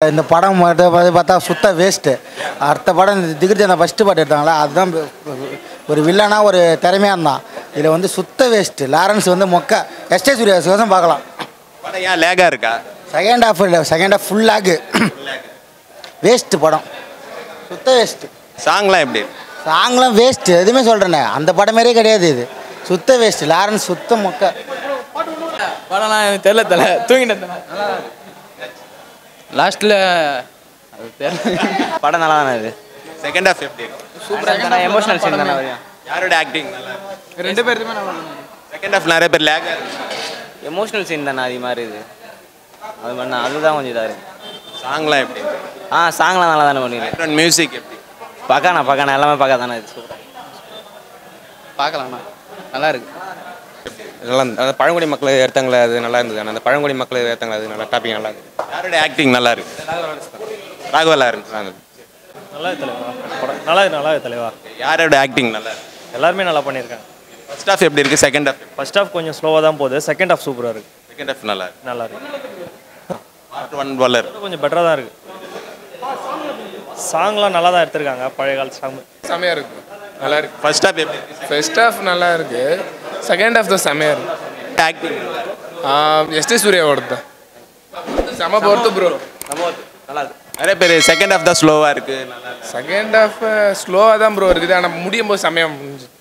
இந்த படம் மட்டும் பார்த்து பார்த்தா சுத்த வேஸ்ட்டு அடுத்த படம் இந்த திகிர்ஜி அந்த ஃபஸ்ட்டு பாட்டு எடுத்தாங்களா அதுதான் ஒரு வில்லனா ஒரு திறமையாக இருந்தான் இதில் வந்து சுத்த வேஸ்ட்டு லாரன்ஸ் வந்து மொக்க எஸ்டே சூர்யா சுகம் பார்க்கலாம் படம் ஏன் லேகாக இருக்கா செகண்ட் ஹாஃப் இல்லை செகண்ட் ஹாஃப் ஃபுல்லாகு வேஸ்ட்டு படம் சுத்த வேஸ்ட்டு சாங்லாம் எப்படி சாங்லாம் வேஸ்ட்டு எதுவுமே சொல்கிறேனே அந்த படம் மாதிரியே கிடையாது இது சுத்த வேஸ்ட்டு லாரன்ஸ் சுத்த மொக்க படம்லாம் எனக்கு தெரியல தல தூங்கிட்டேன் லாஸ்ட்டில் அது தெரியல படம் நல்லா தானே இது செகண்ட் ஹாஃப் எப்படி சூப்பராக எமோஷனல் சீன் தானே வரையும் யாரோட ஆக்டிங் நல்லா இருக்கு ரெண்டு பேருமே நல்லா செகண்ட் ஹாஃப் நிறைய பேர் லேகாக இருக்கு எமோஷனல் சீன் தானே அதிகமாக இருக்குது அது பண்ண அதுதான் கொஞ்சம் இதாக இருக்குது சாங்லாம் எப்படி ஆ சாங்லாம் நல்லா தானே பண்ணிருக்கு பேக்ரவுண்ட் மியூசிக் எப்படி பார்க்கணா பார்க்கணா எல்லாமே பார்க்க தானே இது சூப்பராக பார்க்கலாம்ண்ணா நல்லா இருக்கு நல்லா இருந்தது அந்த பழங்குடி மக்களை எடுத்தாங்களே அது நல்லா இருந்தது ஆனால் அந்த பழங்குடி மக்களை எடுத்தாங்களே அது நல்லா டாப்பிங் நல்லா இருந்தது யாரோட ஆக்டிங் நல்லா இருக்கு ராகவலா இருக்கு நல்லா இருந்தது நல்லா இருக்கு தலைவா படம் நல்லா இருக்கு நல்லா இருக்கு தலைவா யாரோட ஆக்டிங் நல்லா இருக்கு எல்லாருமே நல்லா பண்ணியிருக்காங்க ஃபர்ஸ்ட் ஹாஃப் எப்படி இருக்கு செகண்ட் ஹாஃப் ஃபர்ஸ்ட் ஹாஃப் கொஞ்சம் ஸ்லோவாக தான் போகுது செகண்ட் ஹாஃப் சூப்பராக இருக்கு செகண்ட் ஹாஃப் நல்லா இருக்கு நல்லா இருக்கு பார்ட் ஒன் பாலர் இன்னும் கொஞ்சம் பெட்டராக தான் இருக்கு சாங்லாம் நல்லா தான் எடுத்திருக்காங்க பழைய கால சாங் செமையாக இருக்கு நல்லா இருக்கு ஃபர்ஸ்ட் ஹாஃப் எப்படி இருக்கு ஃபர்ஸ்ட் ஹாஃப் நல்லா இருக்கு செகண்ட் ஹாஃப் தான் செமையாக இருக்கு ஆக்டிங் எஸ்டி சூர்யாவோட தான் செம பொறுத்து ப்ரோ நிறைய பேர் செகண்ட் ஹாஃப் தான் ஸ்லோவாக இருக்கு நல்லா இருக்கு செகண்ட் ஹாஃப் ஸ்லோவாக தான் ப்ரோ இருக்குது ஆனால் முடியும் போது செமையாக முடிஞ்சு